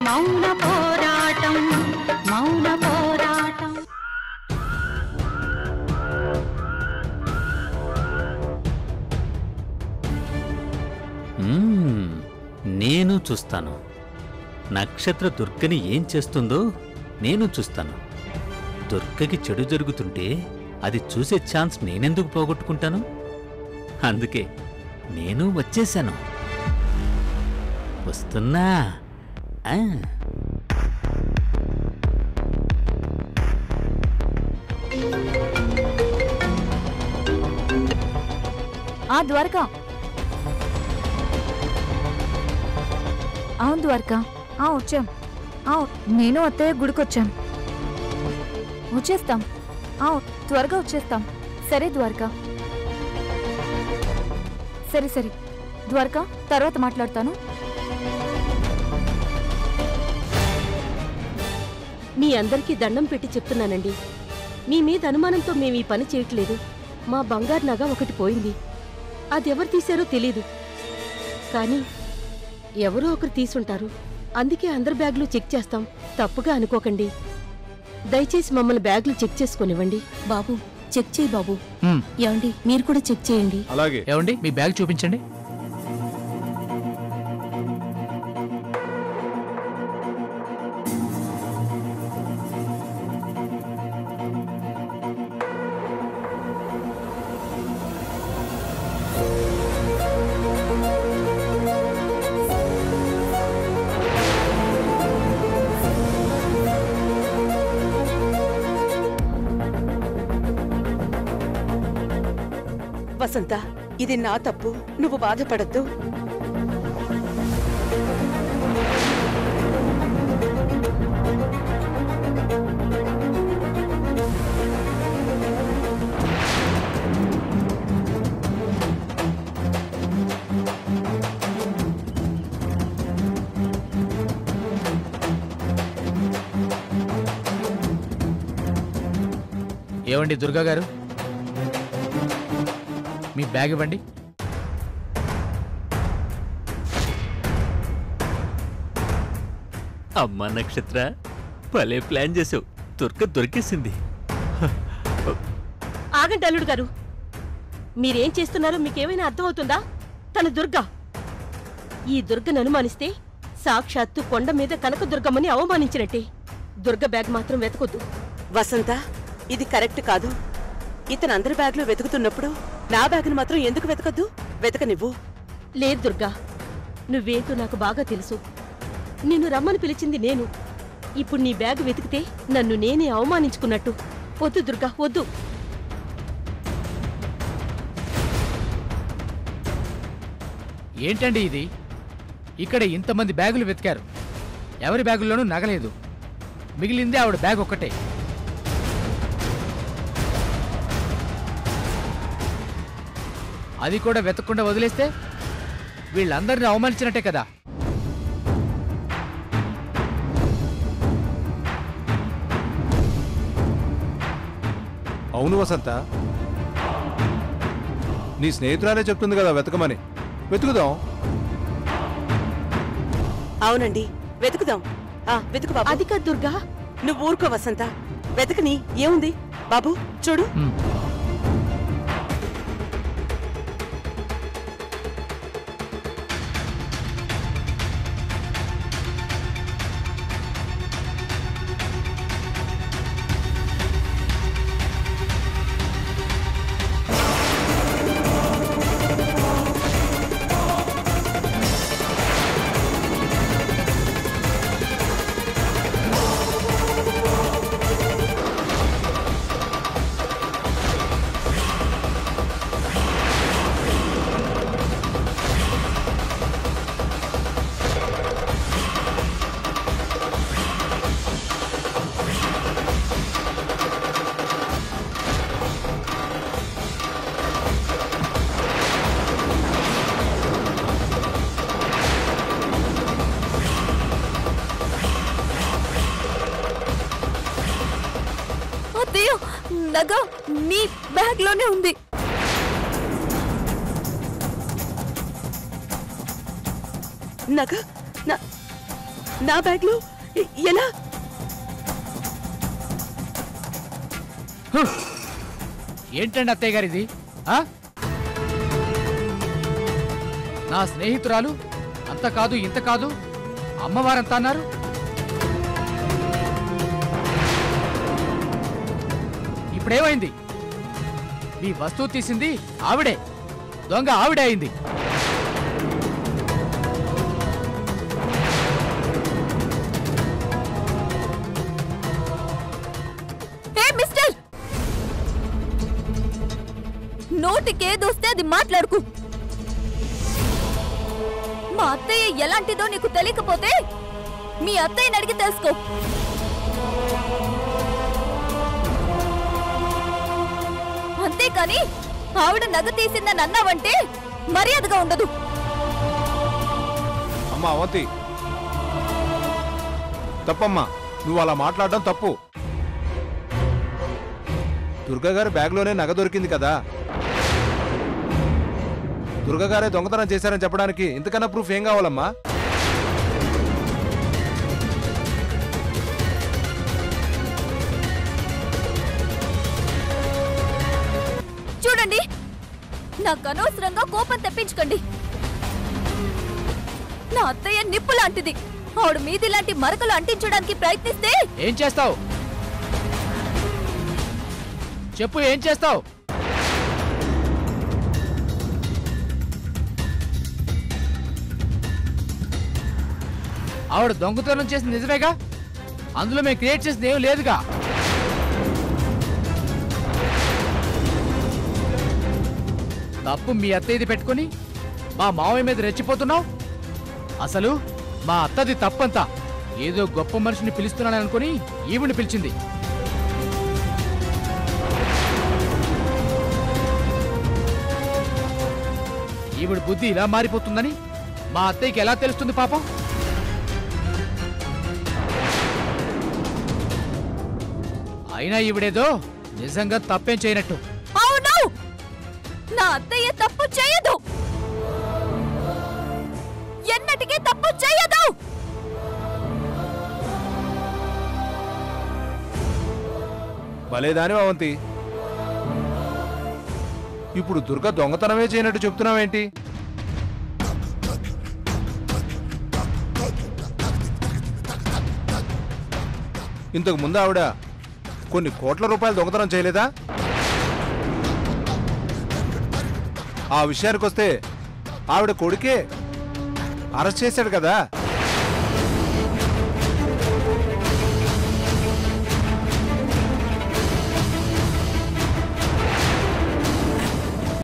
మౌన పోరాటం మౌన పోరాటం మ్మ్, నేను చూస్తాను నక్షత్ర దుర్గని ఏం చేస్తుందో నేను చూస్తాను దుర్గకి చెడు జరుగుతుంటే అది చూసే ఛాన్స్ నేనెందుకు పోగొట్టుకుంటాను అందుకే నేను వచ్చేశాను వస్తున్నా ఆ. ఆ ద్వారక అవును ద్వారక ఆ వచ్చాం ఆ నేను అత్తయ్య గుడికొచ్చాం వచ్చేస్తాం ఆ త్వరగా వచ్చేస్తాం సరే ద్వారక సరే సరే ద్వారక తర్వాత మాట్లాడతాను మీ అందరికీ దండం పెట్టి చెప్తున్నానండి మీ మీద అనుమానంతో మేము ఈ పని చేయట్లేదు మా బంగారు నగ ఒకటి పోయింది అది ఎవరు తీశారో తెలీదు కానీ ఎవరో ఒకరు తీసుంటారు అందుకే అందరి బ్యాగులు చెక్ చేస్తాం తప్పుగా అనుకోకండి దయచేసి మమ్మల్ని బ్యాగులు చెక్ చేసుకొనివ్వండి బాబు చెక్ చేయి బాబు మ్మ్. ఏమండి మీరు కూడా చెక్ చేయండి అలాగే ఏమండి మీ బ్యాగ్ చూపించండి వసంత ఇది నా తప్పు నువ్వు బాధపడద్దు ఏమండి దుర్గా గారు మీ బ్యాగ్ ఇవ్వండి అమ్మా నక్షత్ర భలే ప్లాన్ చేసావు దుర్గ దొరికేసింది ఆగండి అల్లుడు గారు మీరేం చేస్తున్నారో మీకేమైనా అర్థమవుతుందా తన దుర్గ ఈ దుర్గను అనుమానిస్తే సాక్షాత్తు కొండ మీద కనక దుర్గమ్మని అవమానించినట్టే దుర్గ బ్యాగ్ మాత్రం వెతకొద్దు వసంత ఇది కరెక్ట్ కాదు ఇతను అందరి బ్యాగ్లో వెతుకుతున్నప్పుడు నా బ్యాగ్ను మాత్రం ఎందుకు వెతకద్దు వెతకనివ్వు లేదు దుర్గా నువ్వేంటో నాకు బాగా తెలుసు నిన్ను రమ్మని పిలిచింది నేను ఇప్పుడు నీ బ్యాగ్ వెతికితే నన్ను నేనే అవమానించుకున్నట్టు వద్దు దుర్గా వద్దు ఏంటండి ఇది ఇక్కడ ఇంతమంది బ్యాగులు వెతికారు ఎవరి బ్యాగుల్లోనూ నగలేదు మిగిలిందే ఆవిడ బ్యాగ్ ఒక్కటే అది కూడా వెతకకుండా వదిలేస్తే వీళ్ళందరినీ అవమానించినట్టే కదా అవును వసంత నీ స్నేహితురాలే చెప్తుంది కదా వెతకమని వెతుకుదాం అవునండి వెతుకుదాం ఆ వెతుకు బాబు అది కాదు దుర్గా నువ్వు ఊరుకో వసంత వెతకని ఏముంది బాబు చూడు హ్మ్. అత్తయ్య నగ మీ బ్యాగ్ లోనే ఉంది నగ నా నా బ్యాగ్లో ఎ- ఎలా ఏంటండి అత్తయ్య గారిది ఆ? నా స్నేహితురాలు అంత కాదు ఇంత కాదు అమ్మవారంతా అన్నారు ఇప్పుడేమైంది మీ వస్తువు తీసింది ఆవిడే దొంగ ఆవిడే అయింది ఏ మిస్టర్ నోటికేదొస్తే అది మాట్లాడుకు మా అత్తయ్య ఎలాంటిదో నీకు తెలియకపోతే మీ అత్తయ్యని అడిగి తెలుసుకో అంతేకాని ఆవిడ నగ తీసిందని అన్నావంటే మర్యాదగా ఉండదు అమ్మా అవంతి తప్పమ్మా నువ్వు అలా మాట్లాడడం తప్పు దుర్గా గారి బ్యాగ్లోనే నగ దొరికింది కదా దుర్గా గారే దొంగతనం చేశారని చెప్పడానికి ఇంతకన్నా ప్రూఫ్ ఏం కావాలమ్మా చూడండి నాకు అనవసరంగా కోపం తెప్పించుకోండి నా అత్తయ్య నిప్పు లాంటిది ఆవిడ మీది లాంటి మరకలు అంటించడానికి ప్రయత్నిస్తే ఏం చేస్తావు చెప్పు ఏం చేస్తావు ఆవిడ దొంగతనం చేసింది నిజమేగా అందులో మేము క్రియేట్ చేసింది ఏం లేదుగా తప్పు మీ అత్తయ్యది పెట్టుకొని మా మావయ్య మీద రెచ్చిపోతున్నావు అసలు మా అత్తది తప్పంతా ఏదో గొప్ప మనిషిని పిలుస్తున్నానని అనుకుని ఈవిని పిలిచింది ఈవిడ బుద్ధి ఇలా మారిపోతుందని మా అత్తయ్యకి ఎలా తెలుస్తుంది పాపం అయినా ఈవిడేదో నిజంగా తప్పేం చేయనట్టు అవును నా అత్తయ్య తప్పు చేయదు ఎన్నటికీ తప్పు చేయదు భలేదాని అవంతి ఇప్పుడు దుర్గ దొంగతనమే చేయనట్టు చెప్తున్నావేంటి ఇంతకు ముందు ఆవిడ కొన్ని కోట్ల రూపాయలు దొంగతనం చేయలేదా ఆ విషయానికి వస్తే ఆవిడ కొడుకే అరెస్ట్ చేశాడు కదా